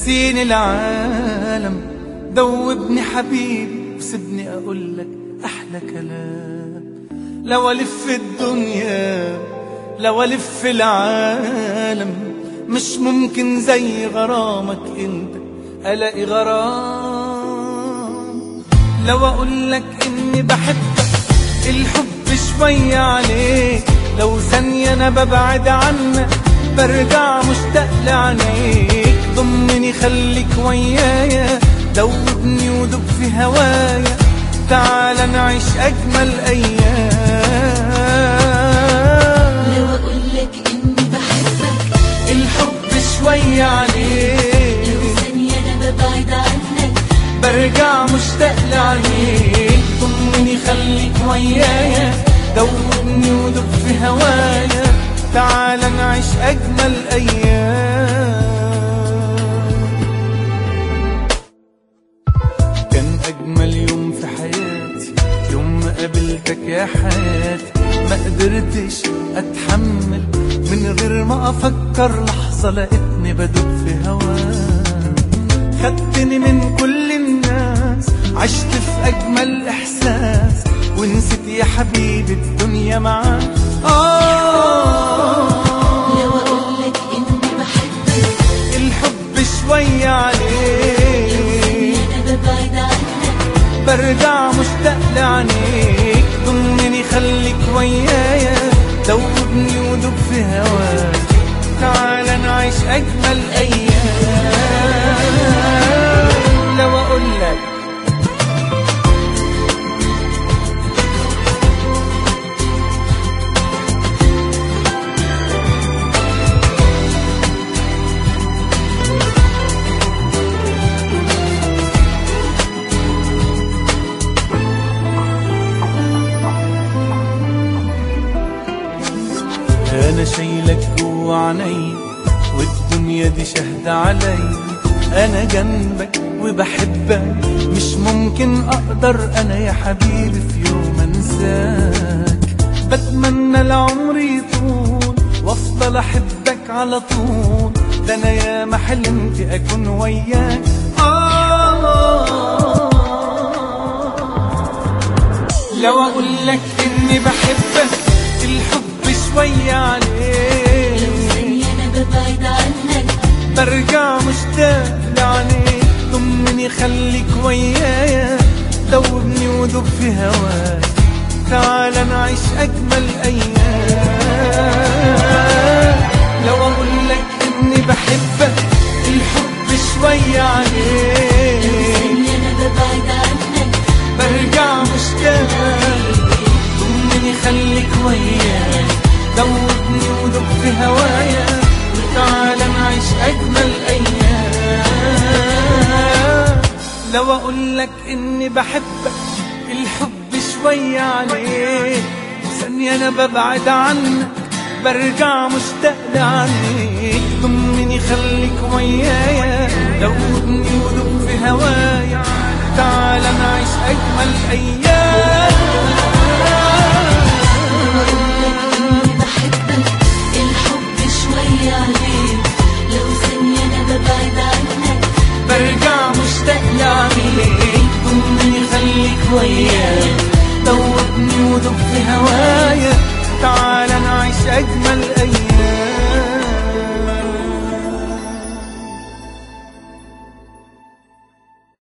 نسيني العالم دوبني حبيبي وسيبني اقول لك احلى كلام لو الف الدنيا لو الف العالم مش ممكن زي غرامك انت الاقي غرام لو اقول لك اني بحبك الحب شوية عليك لو ثانية انا ببعد عنك برجع مشتاق لعينيك ضمني خليك ويايا دوبني ودوب في هوايا تعال نعيش اجمل ايام لو اقولك اني بحبك الحب شوية لو عليك ثانية انا ببعد عنك برجع مشتاق لعينيك ضمني خليك ويايا دوبني ودوب في هوايا تعال نعيش اجمل ايام كان اجمل يوم في حياتي يوم ما قابلتك يا حياتي ما قدرتش اتحمل من غير ما افكر لحظه لقيتني بدوب في هواك خدتني من كل الناس عشت في اجمل احساس ونسيت يا حبيبي الدنيا معاك آه لو اقولك اني بحبك الحب شوية لو عليك ثانية انا ببعد عنك برجع مشتاق لعينيك ضمني خليك ويايا دوبني ودوب في هواك تعال نعيش اجمل ايام لو اقول لك انا شايلك جوا عيني والدنيا دي شهد علي انا جنبك وبحبك مش ممكن اقدر انا يا حبيبي في يوم انساك بتمنى العمر يطول وافضل احبك على طول ده انا يا ما حلمت اكون وياك آه لو اقول لك اني بحبك الحب شوية لو عليك ثانية انا ببعد عنك برجع مشتاق لعينيك ضمني خليك ويايا دوبني ودوب في هواك تعال نعيش اجمل ايام لو اقول لك اني بحبك الحب شوية لو عليك ثانية انا ببعد عنك برجع مشتاق ضمني خليك وياي دوبني ودوب في هوايا وتعال نعيش اجمل ايام لو اقول لك اني بحبك الحب شوية عليك ثانية انا ببعد عنك برجع مشتاق لعنيك ضمني خليك ويايا دوبني ودوب في هوايا تعال نعيش اجمل ايام اني بحبك الحب شوية عليك لو ثانية انا ببعد عنك برجع مشتاق لعينيك ضمني خليك وياي دوبني ودوب في هوايا تعال نعيش اجمل ايام